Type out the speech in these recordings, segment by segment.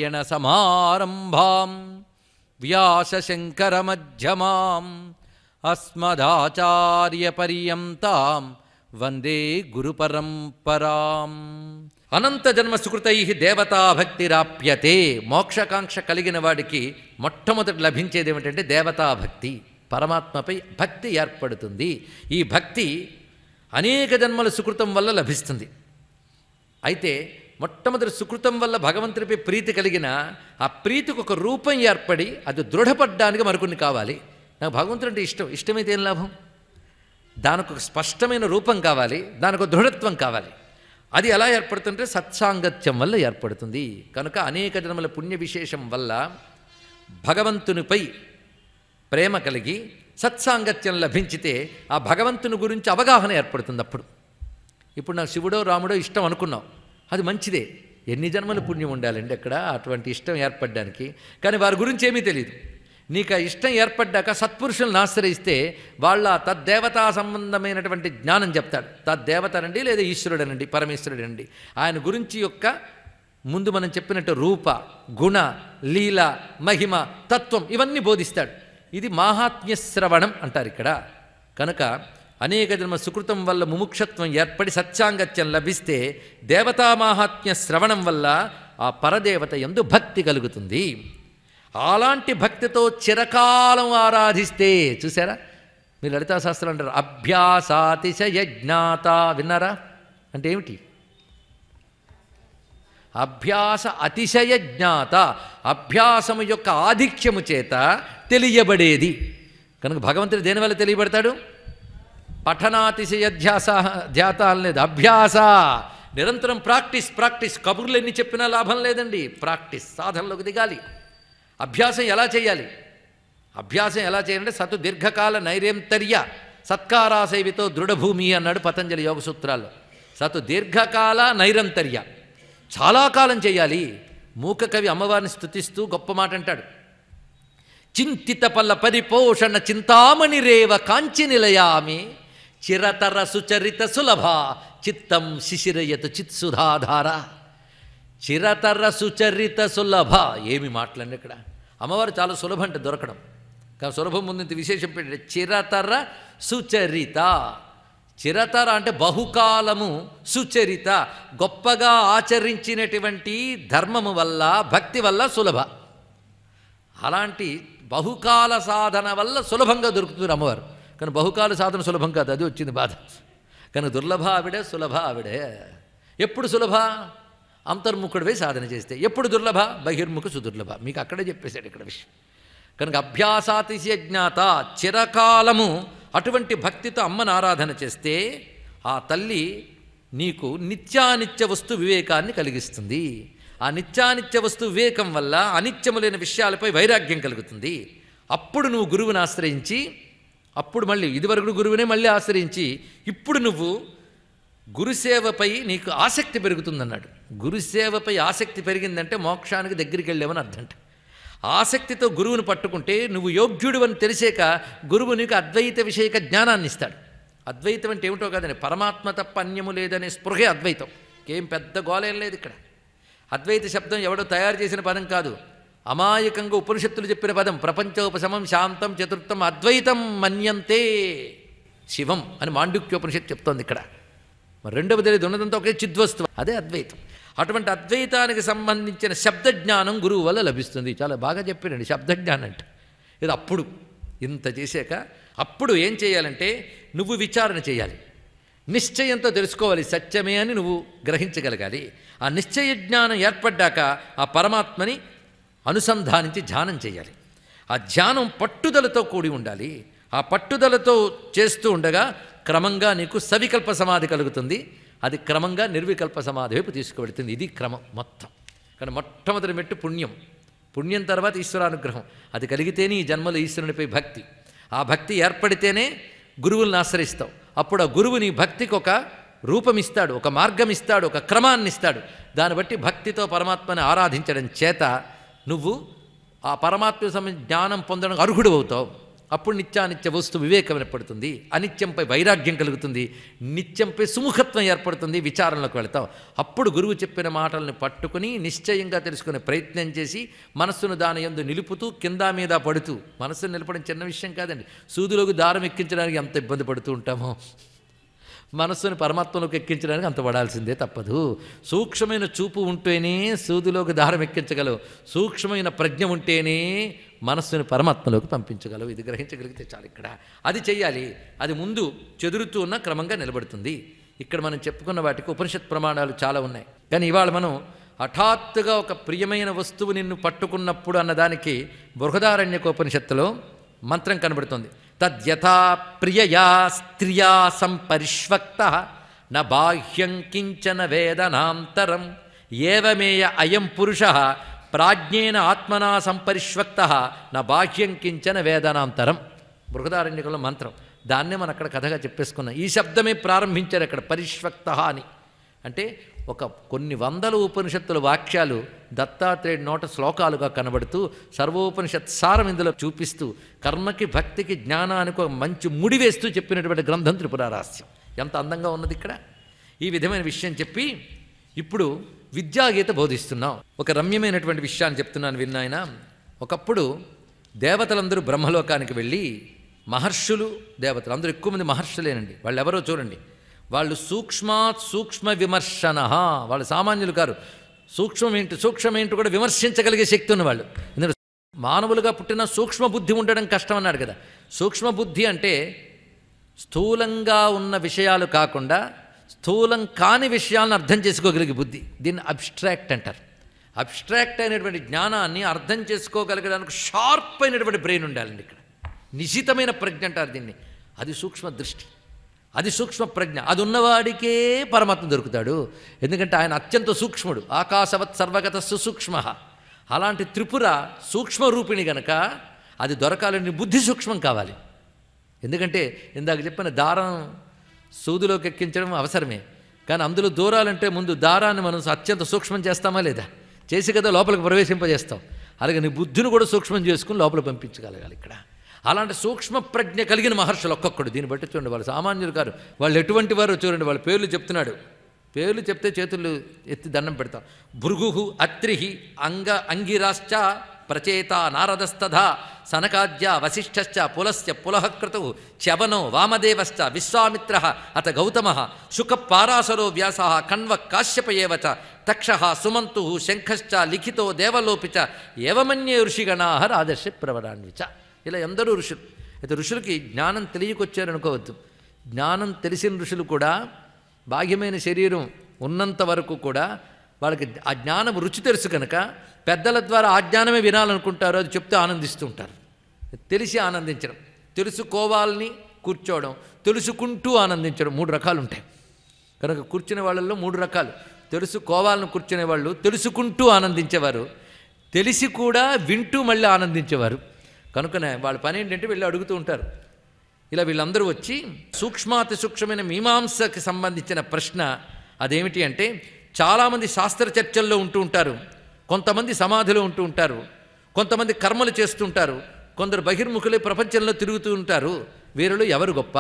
నారాయణ సమారంభాం వ్యాసశంకరమధ్యమాం అస్మదాచార్యపర్యంతాం వందే గురుపరంపరాం అనంత జన్మ సుకృతై దేవతాభక్తిరాప్యతే మోక్షకాంక్ష కలిగిన వాడికి మొట్టమొదటి లభించేది ఏమిటంటే దేవతాభక్తి పరమాత్మపై భక్తి ఏర్పడుతుంది ఈ భక్తి అనేక జన్మల సుకృతం వల్ల లభిస్తుంది అయితే మొట్టమొదటి సుకృతం వల్ల భగవంతుడిపై ప్రీతి కలిగిన ఆ ప్రీతికి ఒక రూపం ఏర్పడి అది దృఢపడ్డానికి మరికొన్ని కావాలి నాకు భగవంతుడు అంటే ఇష్టం ఇష్టమైతే ఏం లాభం దానికి ఒక స్పష్టమైన రూపం కావాలి దానికి ఒక దృఢత్వం కావాలి అది ఎలా ఏర్పడుతుంటే సత్సాంగత్యం వల్ల ఏర్పడుతుంది కనుక అనేక జన్మల పుణ్య విశేషం వల్ల భగవంతునిపై ప్రేమ కలిగి సత్సాంగత్యం లభించితే ఆ భగవంతుని గురించి అవగాహన ఏర్పడుతుంది అప్పుడు ఇప్పుడు నాకు శివుడో రాముడో ఇష్టం అనుకున్నాం అది మంచిదే ఎన్ని జన్మల పుణ్యం ఉండాలండి అక్కడ అటువంటి ఇష్టం ఏర్పడడానికి కానీ వారి గురించి ఏమీ తెలియదు నీకు ఆ ఇష్టం ఏర్పడ్డాక సత్పురుషులను ఆశ్రయిస్తే వాళ్ళ తద్దేవతా సంబంధమైనటువంటి జ్ఞానం చెప్తాడు తద్దేవతనండి లేదా ఈశ్వరుడనండి పరమేశ్వరుడనండి ఆయన గురించి యొక్క ముందు మనం చెప్పినట్టు రూప గుణ లీల మహిమ తత్వం ఇవన్నీ బోధిస్తాడు ఇది మాహాత్మ్య శ్రవణం అంటారు ఇక్కడ కనుక అనేక జన్మ సుకృతం వల్ల ముముక్షత్వం ఏర్పడి సత్యాంగత్యం లభిస్తే దేవతా మాహాత్మ్య శ్రవణం వల్ల ఆ పరదేవత ఎందు భక్తి కలుగుతుంది అలాంటి భక్తితో చిరకాలం ఆరాధిస్తే చూసారా మీరు లలితా శాస్త్రం అంటారు అభ్యాసాతిశయ జ్ఞాత విన్నారా అంటే ఏమిటి అభ్యాస అతిశయ జ్ఞాత అభ్యాసము యొక్క ఆధిక్యము చేత తెలియబడేది కనుక భగవంతుడు దేనివల్ల తెలియబడతాడు పఠనాతిశయ ధ్యాస ధ్యాత లేదు అభ్యాస నిరంతరం ప్రాక్టీస్ ప్రాక్టీస్ కబుర్లు ఎన్ని చెప్పినా లాభం లేదండి ప్రాక్టీస్ సాధనలోకి దిగాలి అభ్యాసం ఎలా చేయాలి అభ్యాసం ఎలా చేయాలంటే సతు దీర్ఘకాల నైరేంతర్య సత్కారాసేవితో దృఢభూమి అన్నాడు పతంజలి యోగ సూత్రాల్లో సతు దీర్ఘకాల నైరంతర్య చాలా కాలం చేయాలి మూక కవి అమ్మవారిని స్థుతిస్తూ గొప్ప మాట అంటాడు చింతిత పల్ల పరిపోషణ చింతామణి రేవ కాంచి నిలయామి చిరతర సుచరిత సులభ చిత్తం శిశిరయత చిత్సుధాధార చిరతర సుచరిత సులభ ఏమి మాటలండి ఇక్కడ అమ్మవారు చాలా సులభం అంటే దొరకడం కానీ సులభం ముందు ఇంత విశేషం పెట్టాడు చిరతర సుచరిత చిరతర అంటే బహుకాలము సుచరిత గొప్పగా ఆచరించినటువంటి ధర్మము వల్ల భక్తి వల్ల సులభ అలాంటి బహుకాల సాధన వల్ల సులభంగా దొరుకుతుంది అమ్మవారు కానీ బహుకాల సాధన సులభం కాదు అది వచ్చింది బాధ కానీ దుర్లభ ఆవిడే సులభ ఆవిడే ఎప్పుడు సులభ అంతర్ముఖుడివే సాధన చేస్తే ఎప్పుడు దుర్లభ బహిర్ముఖ సుదుర్లభ మీకు అక్కడే చెప్పేశాడు ఇక్కడ విషయం కనుక అభ్యాసాతిశయ జ్ఞాత చిరకాలము అటువంటి భక్తితో అమ్మను ఆరాధన చేస్తే ఆ తల్లి నీకు నిత్యానిత్య వస్తు వివేకాన్ని కలిగిస్తుంది ఆ నిత్యానిత్య వస్తు వివేకం వల్ల అనిత్యములైన విషయాలపై వైరాగ్యం కలుగుతుంది అప్పుడు నువ్వు గురువుని ఆశ్రయించి అప్పుడు మళ్ళీ ఇదివరకు గురువునే మళ్ళీ ఆశ్రయించి ఇప్పుడు నువ్వు గురుసేవపై నీకు ఆసక్తి పెరుగుతుందన్నాడు గురుసేవపై ఆసక్తి పెరిగిందంటే మోక్షానికి దగ్గరికి వెళ్ళామని అర్థంట ఆసక్తితో గురువుని పట్టుకుంటే నువ్వు యోగ్యుడు అని తెలిసాక గురువు నీకు అద్వైత విషయక జ్ఞానాన్ని ఇస్తాడు అద్వైతం అంటే ఏమిటో కాదని పరమాత్మ తప్ప అన్యము లేదనే స్పృహే అద్వైతం ఏం పెద్ద గోలేం లేదు ఇక్కడ అద్వైత శబ్దం ఎవడో తయారు చేసిన పదం కాదు అమాయకంగా ఉపనిషత్తులు చెప్పిన పదం ప్రపంచోపశమం శాంతం చతుర్థం అద్వైతం మన్యంతే శివం అని మాండుక్యోపనిషత్తు చెప్తోంది ఇక్కడ మరి రెండవ తెలియదు ఉన్నదంతా ఒకే చిద్వస్తు అదే అద్వైతం అటువంటి అద్వైతానికి సంబంధించిన శబ్దజ్ఞానం గురువు వల్ల లభిస్తుంది చాలా బాగా చెప్పారండి శబ్దజ్ఞానం అంటే ఇది అప్పుడు ఇంత చేశాక అప్పుడు ఏం చేయాలంటే నువ్వు విచారణ చేయాలి నిశ్చయంతో తెలుసుకోవాలి సత్యమే అని నువ్వు గ్రహించగలగాలి ఆ నిశ్చయ జ్ఞానం ఏర్పడ్డాక ఆ పరమాత్మని అనుసంధానించి ధ్యానం చేయాలి ఆ ధ్యానం పట్టుదలతో కూడి ఉండాలి ఆ పట్టుదలతో చేస్తూ ఉండగా క్రమంగా నీకు సవికల్ప సమాధి కలుగుతుంది అది క్రమంగా నిర్వికల్ప సమాధి వైపు తీసుకువెడుతుంది ఇది క్రమం మొత్తం కానీ మొట్టమొదటి మెట్టు పుణ్యం పుణ్యం తర్వాత ఈశ్వరానుగ్రహం అది కలిగితేనే ఈ జన్మలో ఈశ్వరునిపై భక్తి ఆ భక్తి ఏర్పడితేనే గురువులను ఆశ్రయిస్తావు అప్పుడు ఆ గురువు నీ భక్తికి ఒక రూపం ఇస్తాడు ఒక మార్గం ఇస్తాడు ఒక క్రమాన్ని ఇస్తాడు దాన్ని బట్టి భక్తితో పరమాత్మని ఆరాధించడం చేత నువ్వు ఆ పరమాత్మ సంబంధించిన జ్ఞానం పొందడం అర్హుడు అవుతావు అప్పుడు నిత్యానిత్య వస్తు వివేకం ఏర్పడుతుంది అనిత్యంపై వైరాగ్యం కలుగుతుంది నిత్యంపై సుముఖత్వం ఏర్పడుతుంది విచారణలోకి వెళతాం అప్పుడు గురువు చెప్పిన మాటలను పట్టుకుని నిశ్చయంగా తెలుసుకునే ప్రయత్నం చేసి మనస్సును దాని ఎందు నిలుపుతూ కింద మీద పడుతూ మనస్సును నిలపడం చిన్న విషయం కాదండి సూదులోకి దారం ఎక్కించడానికి ఎంత ఇబ్బంది పడుతూ ఉంటామో మనస్సుని పరమాత్మలోకి ఎక్కించడానికి అంత పడాల్సిందే తప్పదు సూక్ష్మమైన చూపు ఉంటేనే సూదిలోకి దారం ఎక్కించగలవు సూక్ష్మమైన ప్రజ్ఞ ఉంటేనే మనస్సుని పరమాత్మలోకి పంపించగలవు ఇది గ్రహించగలిగితే చాలు ఇక్కడ అది చెయ్యాలి అది ముందు చెదురుతూ ఉన్న క్రమంగా నిలబడుతుంది ఇక్కడ మనం చెప్పుకున్న వాటికి ఉపనిషత్ ప్రమాణాలు చాలా ఉన్నాయి కానీ ఇవాళ మనం హఠాత్తుగా ఒక ప్రియమైన వస్తువు నిన్ను పట్టుకున్నప్పుడు అన్నదానికి బృహదారణ్యకోపనిషత్తులో మంత్రం కనబడుతుంది తద్యథా ప్రియయా స్త్రియా సంపరిష్వక్త న బాహ్యం కించన వేదనాంతరం ఏవమేయ అయం పురుష ప్రాజ్ఞేన ఆత్మనా సంపరిష్వక్త న బాహ్యం కించన వేదనాంతరం బృహదారణ్యకుల మంత్రం దాన్నే మనం అక్కడ కథగా చెప్పేసుకున్నాం ఈ శబ్దమే ప్రారంభించారు అక్కడ పరిష్వక్త అని అంటే ఒక కొన్ని వందల ఉపనిషత్తుల వాక్యాలు దత్తాత్రేయుడి నోట శ్లోకాలుగా కనబడుతూ సర్వోపనిషత్ సారం ఇందులో చూపిస్తూ కర్మకి భక్తికి జ్ఞానానికి ఒక మంచి ముడి వేస్తూ చెప్పినటువంటి గ్రంథం త్రిపురారాస్యం ఎంత అందంగా ఉన్నది ఇక్కడ ఈ విధమైన విషయం చెప్పి ఇప్పుడు విద్యాగీత బోధిస్తున్నాం ఒక రమ్యమైనటువంటి విషయాన్ని చెప్తున్నాను విన్నాయన ఒకప్పుడు దేవతలందరూ బ్రహ్మలోకానికి వెళ్ళి మహర్షులు దేవతలు అందరూ ఎక్కువ మంది మహర్షులేనండి వాళ్ళు ఎవరో చూడండి వాళ్ళు సూక్ష్మాత్ సూక్ష్మ విమర్శన వాళ్ళు సామాన్యులు కారు సూక్ష్మం ఏంటి సూక్ష్మం ఏంటి కూడా విమర్శించగలిగే శక్తి ఉన్నవాళ్ళు ఎందుకంటే మానవులుగా పుట్టిన సూక్ష్మ బుద్ధి ఉండడం కష్టం అన్నాడు కదా సూక్ష్మ బుద్ధి అంటే స్థూలంగా ఉన్న విషయాలు కాకుండా స్థూలం కాని విషయాలను అర్థం చేసుకోగలిగే బుద్ధి దీన్ని అబ్స్ట్రాక్ట్ అంటారు అబ్స్ట్రాక్ట్ అయినటువంటి జ్ఞానాన్ని అర్థం చేసుకోగలగడానికి షార్ప్ అయినటువంటి బ్రెయిన్ ఉండాలండి ఇక్కడ నిశితమైన ప్రజ్ఞ అంటారు దీన్ని అది సూక్ష్మ దృష్టి అది సూక్ష్మ ప్రజ్ఞ అది ఉన్నవాడికే పరమాత్మ దొరుకుతాడు ఎందుకంటే ఆయన అత్యంత సూక్ష్ముడు ఆకాశవత్ సర్వగత సుసూక్ష్మ అలాంటి త్రిపుర సూక్ష్మ రూపిణి గనక అది దొరకాలని బుద్ధి సూక్ష్మం కావాలి ఎందుకంటే ఇందాక చెప్పిన దారం సూదిలోకి ఎక్కించడం అవసరమే కానీ అందులో దూరాలంటే ముందు దారాన్ని మనం అత్యంత సూక్ష్మం చేస్తామా లేదా చేసి కదా లోపలికి ప్రవేశింపజేస్తాం అలాగే నీ బుద్ధిని కూడా సూక్ష్మం చేసుకుని లోపల పంపించగలగాలి ఇక్కడ అలాంటి సూక్ష్మ ప్రజ్ఞ కలిగిన మహర్షులు ఒక్కొక్కడు దీన్ని బట్టి చూడండి వాళ్ళు సామాన్యులు కారు వాళ్ళు ఎటువంటి వారు చూడండి వాళ్ళ పేర్లు చెప్తున్నాడు పేర్లు చెప్తే చేతులు ఎత్తి దండం పెడతాం భృగు అత్రిహి అంగ అంగిరాశ్చ ప్రచేత నారదస్తథ సనకాద్య వశిష్ఠశ్చ పులస్య పులహక్రతు చ్యవనో వామదేవశ్చ విశ్వామిత్ర అత గౌతమ శుక పారాశరో వ్యాస కణ్వ కాశ్యప ఏవ చ తక్ష సుమంతు శంఖశ్చ లిఖితో దేవలోపి చ ఏవమన్యే ఋషిగణా రాజర్షి ప్రవరాన్వి చ ఇలా ఎందరూ ఋషులు అయితే ఋషులకి జ్ఞానం తెలియకొచ్చారనుకోవద్దు జ్ఞానం తెలిసిన ఋషులు కూడా బాహ్యమైన శరీరం ఉన్నంత వరకు కూడా వాళ్ళకి ఆ జ్ఞానం రుచి తెలుసు కనుక పెద్దల ద్వారా ఆ జ్ఞానమే వినాలనుకుంటారు అది చెప్తే ఆనందిస్తూ ఉంటారు తెలిసి ఆనందించడం తెలుసుకోవాలని కూర్చోవడం తెలుసుకుంటూ ఆనందించడం మూడు రకాలు ఉంటాయి కనుక కూర్చునే వాళ్ళల్లో మూడు రకాలు తెలుసుకోవాలని కూర్చునే వాళ్ళు తెలుసుకుంటూ ఆనందించేవారు తెలిసి కూడా వింటూ మళ్ళీ ఆనందించేవారు కనుకనే వాళ్ళ పని ఏంటంటే వీళ్ళు అడుగుతూ ఉంటారు ఇలా వీళ్ళందరూ వచ్చి సూక్ష్మాతి సూక్ష్మమైన మీమాంసకి సంబంధించిన ప్రశ్న అదేమిటి అంటే చాలామంది శాస్త్ర చర్చల్లో ఉంటూ ఉంటారు కొంతమంది సమాధిలో ఉంటూ ఉంటారు కొంతమంది కర్మలు చేస్తుంటారు కొందరు బహిర్ముఖులే ప్రపంచంలో తిరుగుతూ ఉంటారు వీరిలో ఎవరు గొప్ప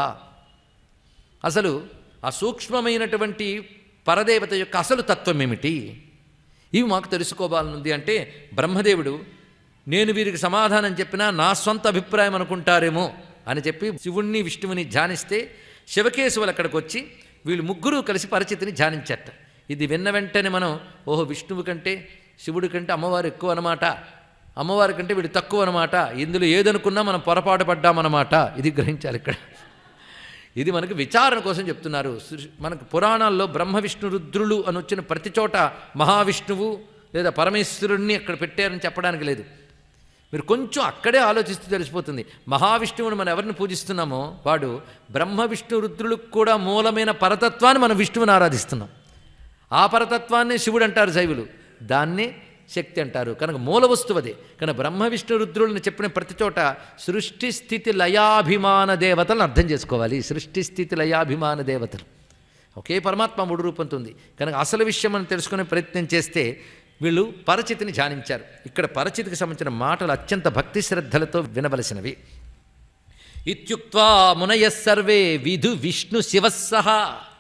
అసలు ఆ సూక్ష్మమైనటువంటి పరదేవత యొక్క అసలు తత్వం ఏమిటి ఇవి మాకు తెలుసుకోవాలనుంది అంటే బ్రహ్మదేవుడు నేను వీరికి సమాధానం చెప్పినా నా సొంత అభిప్రాయం అనుకుంటారేమో అని చెప్పి శివుణ్ణి విష్ణువుని ధ్యానిస్తే శివకేశవులు అక్కడికి వచ్చి వీళ్ళు ముగ్గురు కలిసి పరిచితిని ధ్యానించట ఇది విన్న వెంటనే మనం ఓహో విష్ణువు కంటే శివుడి కంటే అమ్మవారు ఎక్కువ అనమాట అమ్మవారి కంటే వీడు తక్కువ అనమాట ఇందులో ఏదనుకున్నా మనం పొరపాటు పడ్డామన్నమాట ఇది గ్రహించాలి ఇక్కడ ఇది మనకు విచారణ కోసం చెప్తున్నారు సృ- మనకు పురాణాల్లో బ్రహ్మ విష్ణు రుద్రులు అని వచ్చిన ప్రతి చోట మహావిష్ణువు లేదా పరమేశ్వరుణ్ణి అక్కడ పెట్టారని చెప్పడానికి లేదు మీరు కొంచెం అక్కడే ఆలోచిస్తూ తెలిసిపోతుంది మహావిష్ణువుని మనం ఎవరిని పూజిస్తున్నామో వాడు బ్రహ్మ విష్ణు రుద్రులకు కూడా మూలమైన పరతత్వాన్ని మనం విష్ణువుని ఆరాధిస్తున్నాం ఆ పరతత్వాన్ని శివుడు అంటారు శైవులు దాన్నే శక్తి అంటారు కనుక మూల వస్తువు అదే కనుక బ్రహ్మ విష్ణు రుద్రులను చెప్పిన ప్రతి చోట సృష్టి స్థితి లయాభిమాన దేవతలను అర్థం చేసుకోవాలి సృష్టి స్థితి లయాభిమాన దేవతలు ఒకే పరమాత్మ మూడు రూపంతో ఉంది కనుక అసలు విషయం మనం తెలుసుకునే ప్రయత్నం చేస్తే వీళ్ళు పరచితిని ధ్యానించారు ఇక్కడ పరచితికి సంబంధించిన మాటలు అత్యంత భక్తి శ్రద్ధలతో వినవలసినవి ఇత్యుక్త్వా మునయः సర్వే విధు విష్ణు శివः సహా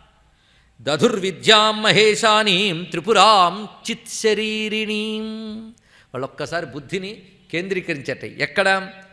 దధుర్విద్యాం మహేశానీం త్రిపురాం చిత్శరీరిణీం వాళ్ళొక్కసారి బుద్ధిని కేంద్రీకరించట ఎక్కడ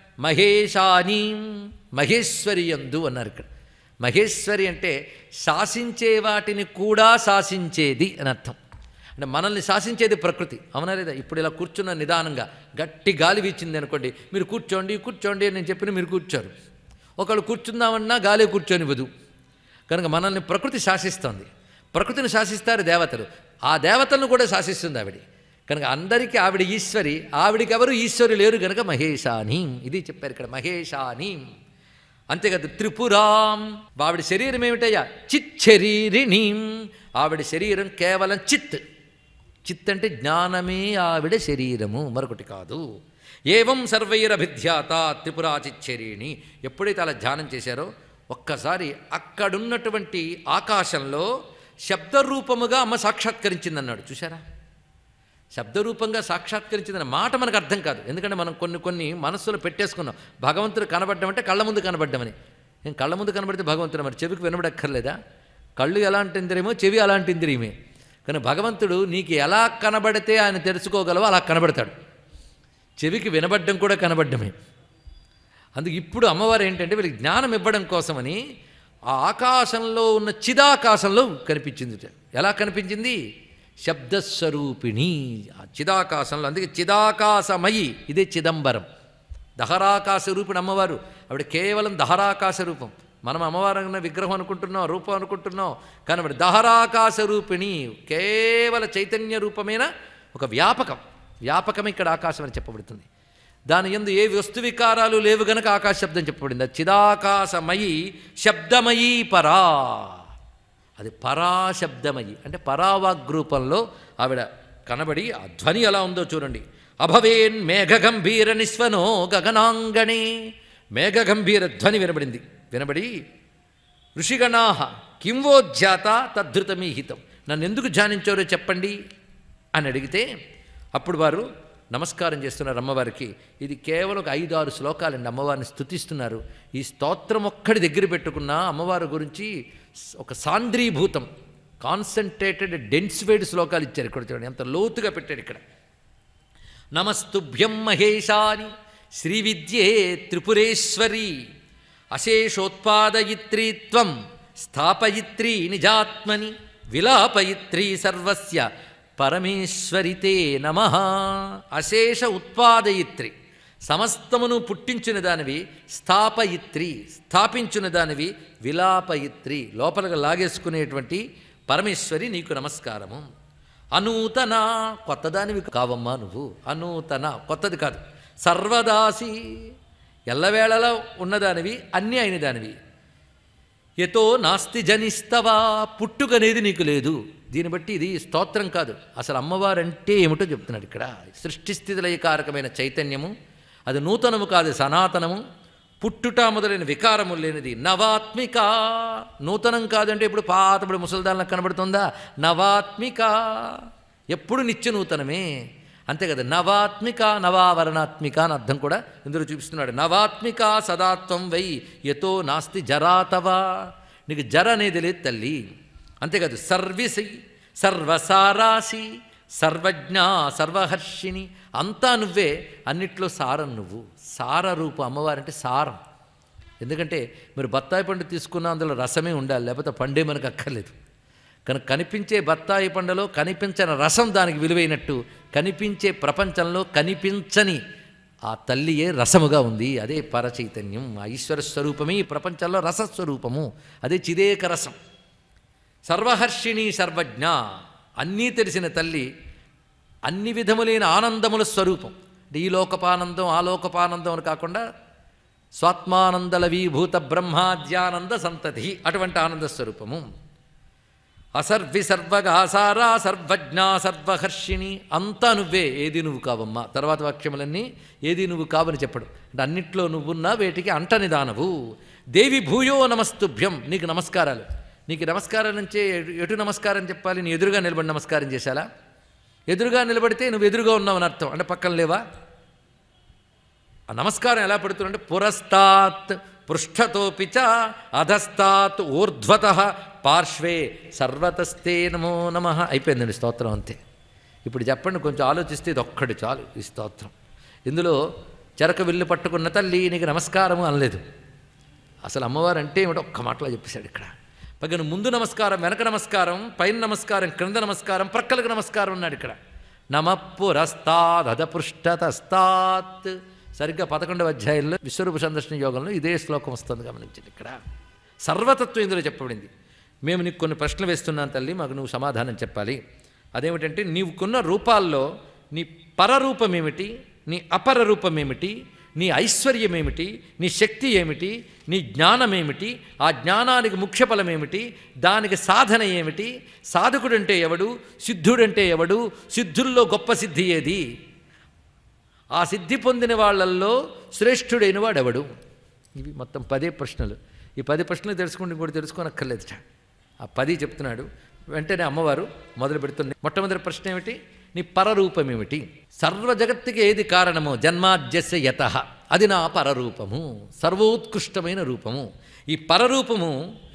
మహేశానీం మహేశ్వరి యందు అన్నారు ఇక్కడ మహేశ్వరి అంటే శాసించే వాటిని కూడా శాసించేది అని అర్థం అంటే మనల్ని శాసించేది ప్రకృతి అవునా లేదా ఇప్పుడు ఇలా కూర్చున్న నిదానంగా గట్టి గాలి వీచింది అనుకోండి మీరు కూర్చోండి కూర్చోండి అని నేను చెప్పిన మీరు కూర్చోరు ఒకళ్ళు కూర్చుందామన్నా గాలి కూర్చొనివ్వదు కనుక మనల్ని ప్రకృతి శాసిస్తోంది ప్రకృతిని శాసిస్తారు దేవతలు ఆ దేవతలను కూడా శాసిస్తుంది ఆవిడ కనుక అందరికీ ఆవిడ ఈశ్వరి ఆవిడికి ఎవరు ఈశ్వరి లేరు కనుక మహేశానీం ఇది చెప్పారు ఇక్కడ మహేశానీం అంతేకాదు త్రిపురాం ఆవిడ శరీరం ఏమిటయ్యా చిత్ శరీరిణీం ఆవిడ శరీరం కేవలం చిత్ చిత్ అంటే జ్ఞానమే ఆవిడ శరీరము మరొకటి కాదు ఏవం సర్వైరభిధ్యాత త్రిపురా చిచ్చరీణి ఎప్పుడైతే అలా ధ్యానం చేశారో ఒక్కసారి అక్కడున్నటువంటి ఆకాశంలో శబ్దరూపముగా అమ్మ సాక్షాత్కరించిందన్నాడు చూసారా శబ్దరూపంగా సాక్షాత్కరించిందన్న మాట మనకు అర్థం కాదు ఎందుకంటే మనం కొన్ని కొన్ని మనస్సులో పెట్టేసుకున్నాం భగవంతుడు కనబడ్డం అంటే కళ్ళ ముందు కనబడ్డమని నేను కళ్ళ ముందు కనబడితే భగవంతుడు మరి చెవికి వినబడక్కర్లేదా కళ్ళు ఎలాంటి ఇంద్రియమో చెవి అలాంటి ఇంద్రియమే కానీ భగవంతుడు నీకు ఎలా కనబడితే ఆయన తెలుసుకోగలవో అలా కనబడతాడు చెవికి వినబడ్డం కూడా కనబడ్డమే అందుకు ఇప్పుడు అమ్మవారు ఏంటంటే వీళ్ళకి జ్ఞానం ఇవ్వడం కోసమని ఆ ఆకాశంలో ఉన్న చిదాకాశంలో కనిపించింది ఎలా కనిపించింది శబ్దస్వరూపిణి ఆ చిదాకాశంలో అందుకే చిదాకాశమయి ఇదే చిదంబరం దహరాకాశ రూపిణి అమ్మవారు ఆవిడ కేవలం దహరాకాశ రూపం మనం అమ్మవారు అన్న విగ్రహం అనుకుంటున్నాం రూపం అనుకుంటున్నాం కానీ ఆవిడ దహరాకాశ రూపిణి కేవల చైతన్య రూపమైన ఒక వ్యాపకం వ్యాపకం ఇక్కడ ఆకాశం అని చెప్పబడుతుంది దాని ఎందు ఏ వస్తు వికారాలు లేవు గనక ఆకాశ శబ్దం చెప్పబడింది అది చిదాకాశమయి శబ్దమయీ పరా అది పరాశబ్దమయి అంటే పరావాగ్రూపంలో ఆవిడ కనబడి ఆ ధ్వని ఎలా ఉందో చూడండి అభవేన్ మేఘగంభీర నిస్వనో గగనాంగణే మేఘగంభీర ధ్వని వినబడింది వినబడి ఋషిగణాహ కింవోధ్యాత తద్ధృతమీహితం నన్ను ఎందుకు ధ్యానించారో చెప్పండి అని అడిగితే అప్పుడు వారు నమస్కారం చేస్తున్నారు అమ్మవారికి ఇది కేవలం ఒక ఐదు ఆరు శ్లోకాలండి అమ్మవారిని స్తుతిస్తున్నారు ఈ స్తోత్రం ఒక్కడి దగ్గర పెట్టుకున్న అమ్మవారి గురించి ఒక సాంద్రీభూతం కాన్సన్ట్రేటెడ్ డెన్స్వేడ్ శ్లోకాలు ఇచ్చారు ఇక్కడ చూడండి ఎంత లోతుగా పెట్టాడు ఇక్కడ నమస్తుభ్యం మహేశాని శ్రీవిద్యే త్రిపురేశ్వరి అశేషోత్పాదయిత్రీ త్వం స్థాపయిత్రీ నిజాత్మని విలాపయిత్రీ సర్వస్య పరమేశ్వరితే నమ అశేష ఉత్పాదయిత్రి సమస్తమును పుట్టించిన దానివి స్థాపయిత్రి స్థాపించిన దానివి విలాపయిత్రి లోపలగా లాగేసుకునేటువంటి పరమేశ్వరి నీకు నమస్కారము అనూతన కొత్తదానివి కావమ్మా నువ్వు అనూతన కొత్తది కాదు సర్వదాసి ఎల్లవేళలా ఉన్నదానివి అన్నీ అయిన దానివి ఎతో నాస్తి జనిస్తవా పుట్టుకనేది నీకు లేదు దీన్ని బట్టి ఇది స్తోత్రం కాదు అసలు అమ్మవారంటే ఏమిటో చెప్తున్నాడు ఇక్కడ సృష్టిస్థితిలయకారకమైన చైతన్యము అది నూతనము కాదు సనాతనము పుట్టుట మొదలైన వికారము లేనిది నవాత్మిక నూతనం కాదంటే ఇప్పుడు పాతబడి ముసల్దాన్లకు కనబడుతుందా నవాత్మిక ఎప్పుడు నిత్య నూతనమే అంతే కదా నవాత్మిక నవావరణాత్మిక అని అర్థం కూడా ఇందులో చూపిస్తున్నాడు నవాత్మిక సదాత్వం వై ఎతో నాస్తి జరాతవా నీకు జర అనేది లేదు తల్లి అంతేకాదు సర్విసి సర్వసారాసి సర్వజ్ఞ సర్వహర్షిణి అంతా నువ్వే అన్నిట్లో సారం నువ్వు సార రూపం అమ్మవారంటే సారం ఎందుకంటే మీరు బత్తాయి పండు తీసుకున్న అందులో రసమే ఉండాలి లేకపోతే పండే మనకు అక్కర్లేదు కనుక కనిపించే బత్తాయి పండులో కనిపించని రసం దానికి విలువైనట్టు కనిపించే ప్రపంచంలో కనిపించని ఆ తల్లియే రసముగా ఉంది అదే పరచైతన్యం ఆ ఈశ్వర స్వరూపమే ఈ ప్రపంచంలో రసస్వరూపము అదే చిదేక రసం సర్వహర్షిణి సర్వజ్ఞ అన్నీ తెలిసిన తల్లి అన్ని విధములైన ఆనందముల స్వరూపం అంటే ఈ లోకపానందం ఆ లోకపానందం అని కాకుండా స్వాత్మానందలవీభూత బ్రహ్మాద్యానంద సంతతి అటువంటి ఆనంద స్వరూపము అసర్వి సర్వగాసారా సర్వజ్ఞ సర్వహర్షిణి అంతా నువ్వే ఏది నువ్వు కావమ్మా తర్వాత వాక్యములన్నీ ఏది నువ్వు కావని చెప్పడు అంటే అన్నిట్లో నువ్వున్నా వేటికి అంటని దానవు దేవి భూయో నమస్తుభ్యం నీకు నమస్కారాలు నీకు నమస్కారం నుంచే ఎటు- ఎటు నమస్కారం చెప్పాలి నీ ఎదురుగా నిలబడి నమస్కారం చేశాలా ఎదురుగా నిలబడితే నువ్వు ఎదురుగా ఉన్నావు అని అర్థం అంటే పక్కన లేవా ఆ నమస్కారం ఎలా పెడుతుందంటే పురస్తాత్ పృష్ఠతోపి చ అధస్తాత్ ఊర్ధ్వత పార్శ్వే సర్వతస్తే నమో నమ అయిపోయిందండి స్తోత్రం అంతే ఇప్పుడు చెప్పండి కొంచెం ఆలోచిస్తే ఇది ఒక్కటి చాలు ఈ స్తోత్రం ఇందులో చెరక విల్లు పట్టుకున్న తల్లి నీకు నమస్కారము అనలేదు అసలు అమ్మవారు అంటే ఏమిటో ఒక్క మాటలో చెప్పేశాడు ఇక్కడ పైగా ముందు నమస్కారం వెనక నమస్కారం పైన నమస్కారం క్రింద నమస్కారం ప్రక్కలకు నమస్కారం ఉన్నాడు ఇక్కడ నమప్పురస్తాదపృష్టతస్తాత్ సరిగ్గా పదకొండవ అధ్యాయంలో విశ్వరూప సందర్శన యోగంలో ఇదే శ్లోకం వస్తుంది గమనించండి ఇక్కడ సర్వతత్వం ఇందులో చెప్పబడింది మేము నీకు కొన్ని ప్రశ్నలు వేస్తున్నాను తల్లి మాకు నువ్వు సమాధానం చెప్పాలి అదేమిటంటే నీవుకున్న రూపాల్లో నీ పరరూపం ఏమిటి నీ అపర రూపం ఏమిటి నీ ఐశ్వర్యం ఏమిటి నీ శక్తి ఏమిటి నీ జ్ఞానం ఏమిటి ఆ జ్ఞానానికి ముఖ్య ఫలం ఏమిటి దానికి సాధన ఏమిటి సాధకుడంటే ఎవడు సిద్ధుడంటే ఎవడు సిద్ధుల్లో గొప్ప సిద్ధి ఏది ఆ సిద్ధి పొందిన వాళ్ళల్లో శ్రేష్ఠుడైన వాడెవడు ఇవి మొత్తం పదే ప్రశ్నలు ఈ పది ప్రశ్నలు తెలుసుకుంటే ఇంకోటి తెలుసుకోనక్కర్లేదుట ఆ పది చెప్తున్నాడు వెంటనే అమ్మవారు మొదలు పెడుతుంది మొట్టమొదటి ప్రశ్న ఏమిటి నీ పరరూపం ఏమిటి సర్వ జగత్తుకి ఏది కారణమో జన్మాద్యస్య యత అది నా పరరూపము సర్వోత్కృష్టమైన రూపము ఈ పరరూపము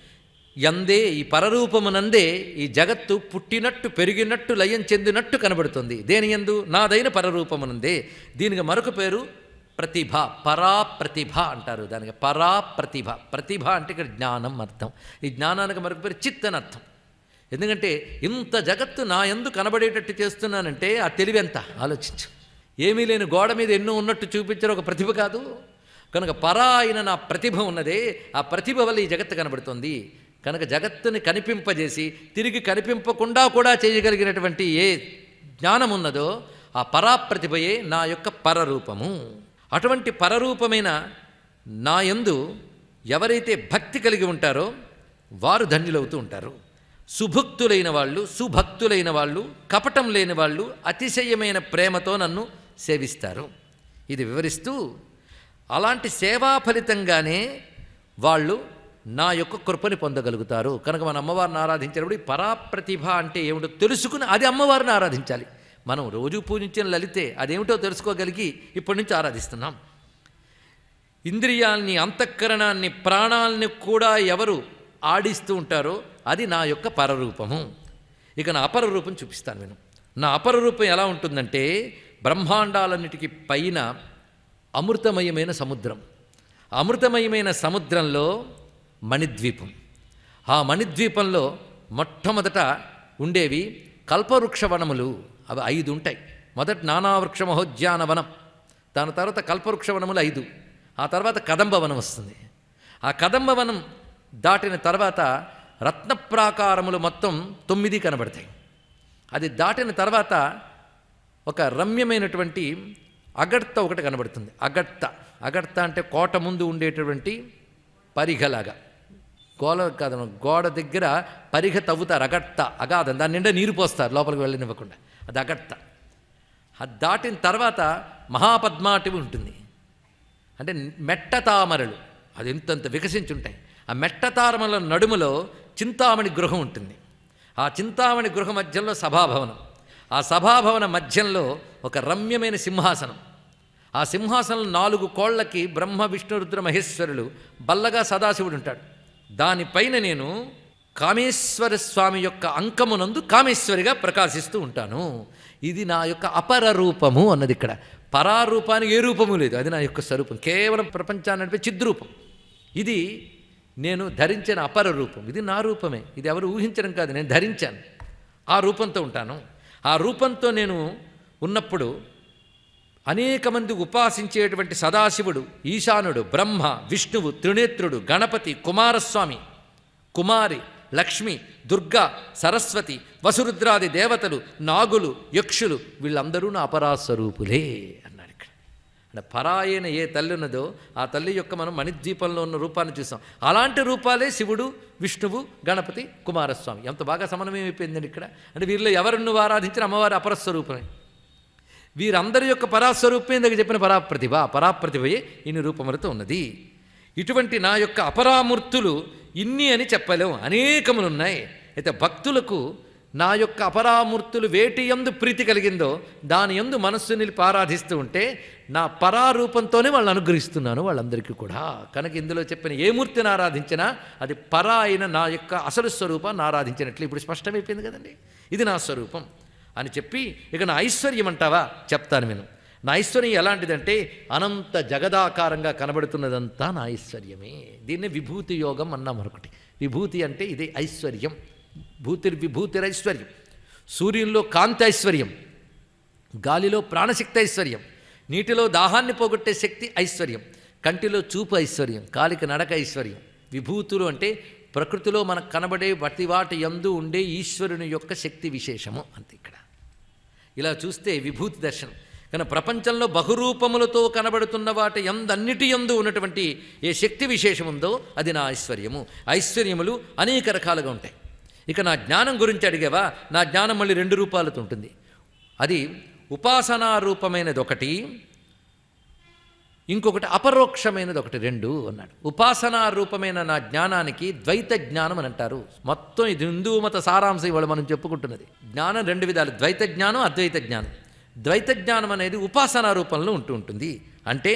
ఎందే ఈ పరరూపమునందే ఈ జగత్తు పుట్టినట్టు పెరిగినట్టు లయం చెందినట్టు కనబడుతుంది దేని ఎందు నాదైన పరరూపమునందే దీనికి మరొక పేరు ప్రతిభ పరా ప్రతిభ అంటారు దానికి పరా ప్రతిభ ప్రతిభ అంటే ఇక్కడ జ్ఞానం అర్థం ఈ జ్ఞానానికి మరొక పేరు చిత్ అని అర్థం ఎందుకంటే ఇంత జగత్తు నా ఎందు కనబడేటట్టు చేస్తున్నానంటే ఆ తెలివి ఎంత ఆలోచించు ఏమీ లేని గోడ మీద ఎన్నో ఉన్నట్టు చూపించడం ఒక ప్రతిభ కాదు కనుక పరా అయిన నా ప్రతిభ ఉన్నదే ఆ ప్రతిభ వల్ల ఈ జగత్తు కనబడుతుంది కనుక జగత్తుని కనిపింపజేసి తిరిగి కనిపింపకుండా కూడా చేయగలిగినటువంటి ఏ జ్ఞానం ఉన్నదో ఆ పరాప్రతిభయే నా యొక్క పరరూపము అటువంటి పరరూపమైన నా యందు ఎవరైతే భక్తి కలిగి ఉంటారో వారు ధన్యులవుతూ ఉంటారు సుభక్తులైన వాళ్ళు సుభక్తులైన వాళ్ళు కపటం లేని వాళ్ళు అతిశయమైన ప్రేమతో నన్ను సేవిస్తారు ఇది వివరిస్తూ అలాంటి సేవా ఫలితంగానే వాళ్ళు నా యొక్క కృపని పొందగలుగుతారు కనుక మన అమ్మవారిని ఆరాధించినప్పుడు ఈ పరాప్రతిభ అంటే ఏమిటో తెలుసుకుని అది అమ్మవారిని ఆరాధించాలి మనం రోజు పూజించిన లలితే అదేమిటో తెలుసుకోగలిగి ఇప్పటి నుంచి ఆరాధిస్తున్నాం ఇంద్రియాల్ని అంతఃకరణాన్ని ప్రాణాల్ని కూడా ఎవరు ఆడిస్తూ ఉంటారో అది నా యొక్క పరరూపము ఇక నా అపర రూపం చూపిస్తాను నేను నా అపర రూపం ఎలా ఉంటుందంటే బ్రహ్మాండాలన్నిటికీ పైన అమృతమయమైన సముద్రం ఆ అమృతమయమైన సముద్రంలో మణిద్వీపం ఆ మణిద్వీపంలో మొట్టమొదట ఉండేవి కల్పవృక్ష వనములు అవి ఐదు ఉంటాయి మొదట నానావృక్ష మహోద్యాన వనం దాని తర్వాత కల్పవృక్ష వనములు ఐదు ఆ తర్వాత కదంబ వనం వస్తుంది ఆ కదంబ వనం దాటిన తర్వాత రత్నప్రాకారములు మొత్తం తొమ్మిది కనబడతాయి అది దాటిన తర్వాత ఒక రమ్యమైనటువంటి అగర్త ఒకటి కనబడుతుంది అగర్త అగర్త అంటే కోట ముందు ఉండేటటువంటి పరిఘలాగా గోల కాదు గోడ దగ్గర పరిగ తవ్వుతారు అగర్త అగాధం దాని నిండా నీరు పోస్తారు లోపలికి వెళ్ళనివ్వకుండా అది అగర్త అది దాటిన తర్వాత మహాపద్మాటివి ఉంటుంది అంటే మెట్ట తామరలు అది ఎంతంత వికసించుంటాయి ఆ మెట్ట తామరల నడుములో చింతామణి గృహం ఉంటుంది ఆ చింతామణి గృహ మధ్యంలో సభాభవనం ఆ సభాభవన మధ్యంలో ఒక రమ్యమైన సింహాసనం ఆ సింహాసనం నాలుగు కోళ్లకి బ్రహ్మ విష్ణు రుద్ర మహేశ్వరులు బల్లగా సదాశివుడు ఉంటాడు దానిపైన నేను కామేశ్వర స్వామి యొక్క అంకమునందు కామేశ్వరిగా ప్రకాశిస్తూ ఉంటాను ఇది నా యొక్క అపర రూపము అన్నది ఇక్కడ పరారూపానికి ఏ రూపము లేదు అది నా యొక్క స్వరూపం కేవలం ప్రపంచాన్ని నడిపే చిద్రూపం ఇది నేను ధరించిన అపర రూపం ఇది నా రూపమే ఇది ఎవరు ఊహించడం కాదు నేను ధరించాను ఆ రూపంతో ఉంటాను ఆ రూపంతో నేను ఉన్నప్పుడు అనేక మంది ఉపాసించేటువంటి సదాశివుడు ఈశానుడు బ్రహ్మ విష్ణువు త్రినేత్రుడు గణపతి కుమారస్వామి కుమారి లక్ష్మి దుర్గా సరస్వతి వసురుద్రాది దేవతలు నాగులు యక్షులు వీళ్ళందరూ నా అపరాస్వరూపులే అన్నాడు ఇక్కడ అంటే పరాయన ఏ తల్లి ఉన్నదో ఆ తల్లి యొక్క మనం మణిద్వీపంలో ఉన్న రూపాన్ని చూసాం అలాంటి రూపాలే శివుడు విష్ణువు గణపతి కుమారస్వామి ఎంత బాగా సమన్వయం అయిపోయిందండి ఇక్కడ అంటే వీరిలో ఎవరిని నువ్వు ఆరాధించిన అమ్మవారి అపరస్వరూపమే వీరందరి యొక్క పరాస్వరూపమే ఇందాక చెప్పిన పరాప్రతిభ పరాప్రతిభయే ఇన్ని రూపములతో ఉన్నది ఇటువంటి నా యొక్క అపరామూర్తులు ఇన్ని అని చెప్పలేము అనేకములు ఉన్నాయి అయితే భక్తులకు నా యొక్క అపరామూర్తులు వేటి ఎందు ప్రీతి కలిగిందో దాని ఎందు మనస్సు నిలిపి ఆరాధిస్తూ ఉంటే నా పరారూపంతోనే వాళ్ళని అనుగ్రహిస్తున్నాను వాళ్ళందరికీ కూడా కనుక ఇందులో చెప్పిన ఏ మూర్తిని ఆరాధించినా అది పరా అయిన నా యొక్క అసలు స్వరూపాన్ని ఆరాధించినట్లు ఇప్పుడు స్పష్టమైపోయింది కదండి ఇది నా స్వరూపం అని చెప్పి ఇక నా ఐశ్వర్యం అంటావా చెప్తాను నేను నా ఐశ్వర్యం ఎలాంటిదంటే అనంత జగదాకారంగా కనబడుతున్నదంతా నా ఐశ్వర్యమే దీన్ని విభూతి యోగం అన్నాం మరొకటి విభూతి అంటే ఇదే ఐశ్వర్యం భూతిర్ విభూతిర్ ఐశ్వర్యం సూర్యుల్లో కాంతి ఐశ్వర్యం గాలిలో ప్రాణశక్తి ఐశ్వర్యం నీటిలో దాహాన్ని పోగొట్టే శక్తి ఐశ్వర్యం కంటిలో చూపు ఐశ్వర్యం కాలికి నడక ఐశ్వర్యం విభూతులు అంటే ప్రకృతిలో మనకు కనబడే వాటి వాటి యందు ఉండే ఈశ్వరుని యొక్క శక్తి విశేషము అంతే ఇక్కడ ఇలా చూస్తే విభూతి దర్శనం కానీ ప్రపంచంలో బహురూపములతో కనబడుతున్న వాటి ఎందన్నిటి ఎందు ఉన్నటువంటి ఏ శక్తి విశేషం ఉందో అది నా ఐశ్వర్యము ఐశ్వర్యములు అనేక రకాలుగా ఉంటాయి ఇక నా జ్ఞానం గురించి అడిగావా నా జ్ఞానం మళ్ళీ రెండు రూపాలతో ఉంటుంది అది ఉపాసనా రూపమైనది ఒకటి ఇంకొకటి అపరోక్షమైనది ఒకటి రెండు అన్నాడు ఉపాసనా రూపమైన నా జ్ఞానానికి ద్వైత జ్ఞానం అని అంటారు మొత్తం ఇది హిందూ మత సారాంశం ఇవాళ మనం చెప్పుకుంటున్నది జ్ఞానం రెండు విధాలు ద్వైత జ్ఞానం అద్వైత జ్ఞానం ద్వైత జ్ఞానం అనేది ఉపాసనా రూపంలో ఉంటూ ఉంటుంది అంటే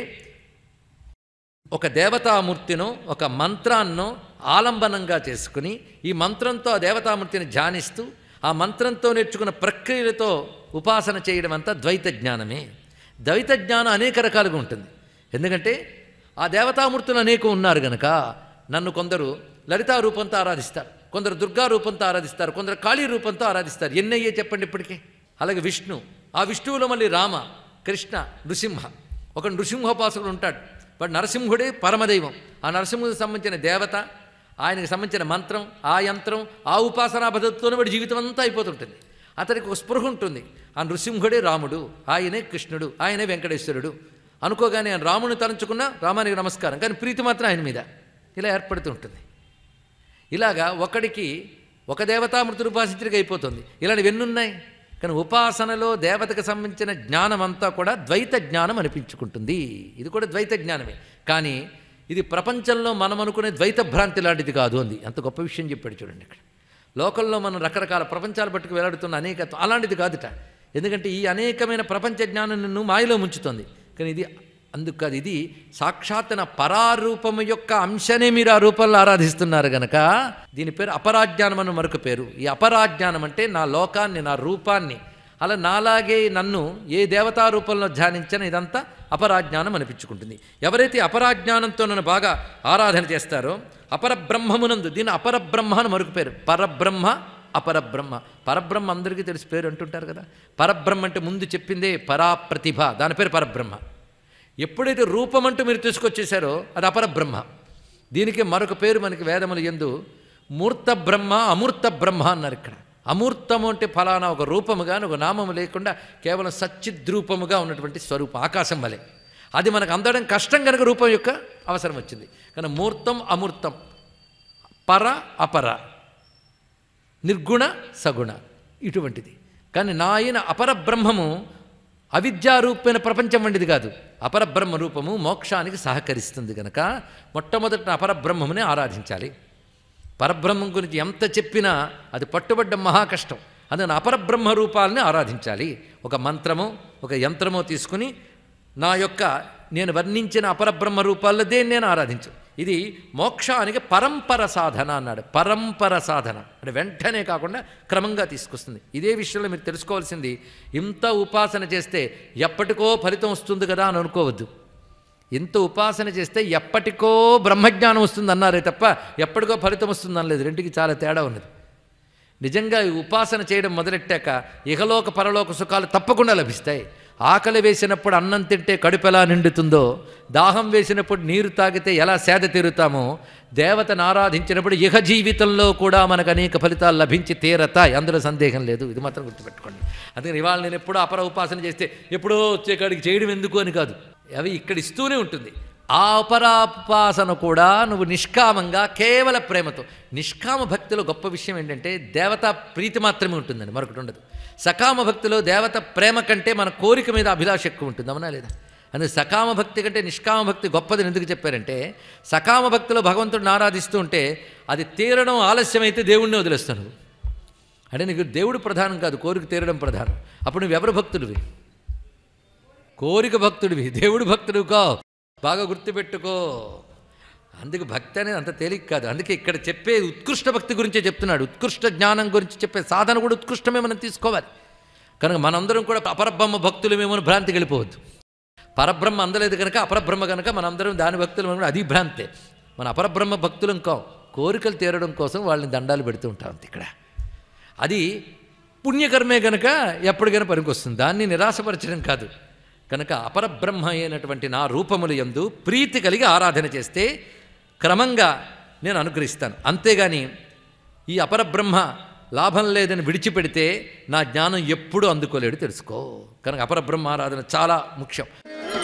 ఒక దేవతామూర్తినో ఒక మంత్రాన్నో ఆలంబనంగా చేసుకుని ఈ మంత్రంతో ఆ దేవతామూర్తిని ధ్యానిస్తూ ఆ మంత్రంతో నేర్చుకున్న ప్రక్రియలతో ఉపాసన చేయడం అంతా ద్వైత జ్ఞానమే ద్వైత జ్ఞానం అనేక రకాలుగా ఉంటుంది ఎందుకంటే ఆ దేవతామూర్తులు అనేకం ఉన్నారు గనక నన్ను కొందరు లలితా రూపంతో ఆరాధిస్తారు కొందరు దుర్గా రూపంతో ఆరాధిస్తారు కొందరు కాళీ రూపంతో ఆరాధిస్తారు ఎన్నయ్యే చెప్పండి ఇప్పటికే అలాగే విష్ణు ఆ విష్ణువులో మళ్ళీ రామ కృష్ణ నృసింహ ఒక నృసింహోపాసకుడు ఉంటాడు వాడు నరసింహుడే పరమదైవం ఆ నరసింహుడికి సంబంధించిన దేవత ఆయనకు సంబంధించిన మంత్రం ఆ యంత్రం ఆ ఉపాసనా పద్ధతితోనే వాడి జీవితం అంతా అయిపోతుంటుంది అతనికి ఒక స్పృహ ఉంటుంది ఆ నృసింహుడే రాముడు ఆయనే కృష్ణుడు ఆయనే వెంకటేశ్వరుడు అనుకోగానే ఆయన రాముని తలంచుకున్నా రామానికి నమస్కారం కానీ ప్రీతి మాత్రం ఆయన మీద ఇలా ఏర్పడుతూ ఉంటుంది ఇలాగా ఒకడికి ఒక దేవతామృతులు ఉపాసించడానికి అయిపోతుంది ఇలాంటివి ఎన్నున్నాయి కానీ ఉపాసనలో దేవతకు సంబంధించిన జ్ఞానం అంతా కూడా ద్వైత జ్ఞానం అనిపించుకుంటుంది ఇది కూడా ద్వైత జ్ఞానమే కానీ ఇది ప్రపంచంలో మనం అనుకునే ద్వైత భ్రాంతి లాంటిది కాదు అంది అంత గొప్ప విషయం చెప్పాడు చూడండి ఇక్కడ లోకంలో మనం రకరకాల ప్రపంచాలు పట్టుకు వేలాడుతున్న అనేకత్వం అలాంటిది కాదుట ఎందుకంటే ఈ అనేకమైన ప్రపంచ జ్ఞానం నిన్ను మాయలో ముంచుతుంది కానీ ఇది అందుకు కాదు ఇది సాక్షాత్ నా పరారూపము యొక్క అంశనే మీరు ఆ రూపంలో ఆరాధిస్తున్నారు గనక దీని పేరు అపరాజ్ఞానం అని మరొక పేరు ఈ అపరాజ్ఞానం అంటే నా లోకాన్ని నా రూపాన్ని అలా నాలాగే నన్ను ఏ దేవతా రూపంలో ధ్యానించిన ఇదంతా అపరాజ్ఞానం అనిపించుకుంటుంది ఎవరైతే అపరాజ్ఞానంతో నన్ను బాగా ఆరాధన చేస్తారో అపరబ్రహ్మమునందు దీని అపరబ్రహ్మ అని మరొక పేరు పరబ్రహ్మ అపరబ్రహ్మ పరబ్రహ్మ అందరికీ తెలిసి పేరు అంటుంటారు కదా పరబ్రహ్మ అంటే ముందు చెప్పిందే పరాప్రతిభ దాని పేరు పరబ్రహ్మ ఎప్పుడైతే రూపం అంటూ మీరు తీసుకొచ్చేసారో అది అపరబ్రహ్మ దీనికి మరొక పేరు మనకి వేదములు ఎందు మూర్త బ్రహ్మ అమూర్త బ్రహ్మ అన్నారు ఇక్కడ అమూర్తము అంటే ఫలానా ఒక రూపముగా ఒక నామము లేకుండా కేవలం సచ్చిద్రూపముగా ఉన్నటువంటి స్వరూపం ఆకాశం వలె అది మనకు అందడం కష్టం కనుక రూపం యొక్క అవసరం వచ్చింది కానీ మూర్తం అమూర్తం పర అపర నిర్గుణ సగుణ ఇటువంటిది కానీ నా అయిన అపరబ్రహ్మము అవిద్యారూపమైన ప్రపంచం వంటిది కాదు అపరబ్రహ్మ రూపము మోక్షానికి సహకరిస్తుంది కనుక మొట్టమొదట అపరబ్రహ్మమునే ఆరాధించాలి పరబ్రహ్మం గురించి ఎంత చెప్పినా అది పట్టుబడ్డ మహా కష్టం అందుకని అపరబ్రహ్మ రూపాలని ఆరాధించాలి ఒక మంత్రము ఒక యంత్రమో తీసుకుని నా యొక్క నేను వర్ణించిన అపరబ్రహ్మ రూపాల్లో దేన్ని నేను ఆరాధించు ఇది మోక్షానికి పరంపర సాధన అన్నాడు పరంపర సాధన అంటే వెంటనే కాకుండా క్రమంగా తీసుకొస్తుంది ఇదే విషయంలో మీరు తెలుసుకోవాల్సింది ఇంత ఉపాసన చేస్తే ఎప్పటికో ఫలితం వస్తుంది కదా అని అనుకోవద్దు ఇంత ఉపాసన చేస్తే ఎప్పటికో బ్రహ్మజ్ఞానం వస్తుంది అన్నారే తప్ప ఎప్పటికో ఫలితం వస్తుంది అనలేదు రెండుకి చాలా తేడా ఉన్నది నిజంగా ఈ ఉపాసన చేయడం మొదలెట్టాక ఇహలోక పరలోక సుఖాలు తప్పకుండా లభిస్తాయి ఆకలి వేసినప్పుడు అన్నం తింటే కడుపు ఎలా నిండుతుందో దాహం వేసినప్పుడు నీరు తాగితే ఎలా సేద తీరుతామో దేవతను ఆరాధించినప్పుడు ఇహ జీవితంలో కూడా మనకు అనేక ఫలితాలు లభించి తీరతాయి అందులో సందేహం లేదు ఇది మాత్రం గుర్తుపెట్టుకోండి అందుకని ఇవాళ నేను ఎప్పుడో అపర ఉపాసన చేస్తే ఎప్పుడో వచ్చే కాడికి చేయడం ఎందుకు అని కాదు అవి ఇక్కడ ఇస్తూనే ఉంటుంది ఆ అపరాపాసన కూడా నువ్వు నిష్కామంగా కేవల ప్రేమతో నిష్కామ భక్తిలో గొప్ప విషయం ఏంటంటే దేవతా ప్రీతి మాత్రమే ఉంటుందండి మరొకటి ఉండదు సకామ భక్తిలో దేవత ప్రేమ కంటే మన కోరిక మీద అభిలాష ఎక్కువ ఉంటుంది అవునా లేదా అందుకే సకామ భక్తి కంటే నిష్కామ భక్తి గొప్పదని ఎందుకు చెప్పారంటే సకామ భక్తిలో భగవంతుడిని ఆరాధిస్తూ ఉంటే అది తీరడం ఆలస్యమైతే దేవుణ్ణి వదిలేస్తాను అంటే నీకు దేవుడు ప్రధానం కాదు కోరిక తీరడం ప్రధానం అప్పుడు నువ్వు ఎవరు భక్తుడివి కోరిక భక్తుడివి దేవుడు భక్తుడు కో బాగా గుర్తుపెట్టుకో అందుకు భక్తి అనేది అంత తేలిక కాదు అందుకే ఇక్కడ చెప్పే ఉత్కృష్ట భక్తి గురించే చెప్తున్నాడు ఉత్కృష్ట జ్ఞానం గురించి చెప్పే సాధన కూడా ఉత్కృష్టమే మనం తీసుకోవాలి కనుక మనందరం కూడా అపరబ్రహ్మ భక్తులమేమో భ్రాంతికి వెళ్ళిపోవద్దు పరబ్రహ్మ అందలేదు కనుక అపరబ్రహ్మ కనుక మనందరం దాని భక్తులు మనం అది భ్రాంతే మన అపరబ్రహ్మ భక్తులం కాం కోరికలు తీరడం కోసం వాళ్ళని దండాలు పెడుతూ ఉంటాం అంతే ఇక్కడ అది పుణ్యకర్మే కనుక ఎప్పటికైనా పనికొస్తుంది దాన్ని నిరాశపరచడం కాదు కనుక అపరబ్రహ్మ అయినటువంటి నా రూపములు యందు ప్రీతి కలిగి ఆరాధన చేస్తే క్రమంగా నేను అనుగ్రహిస్తాను అంతేగాని ఈ అపరబ్రహ్మ లాభం లేదని విడిచిపెడితే నా జ్ఞానం ఎప్పుడూ అందుకోలేడు తెలుసుకో కనుక అపరబ్రహ్మ ఆరాధన చాలా ముఖ్యం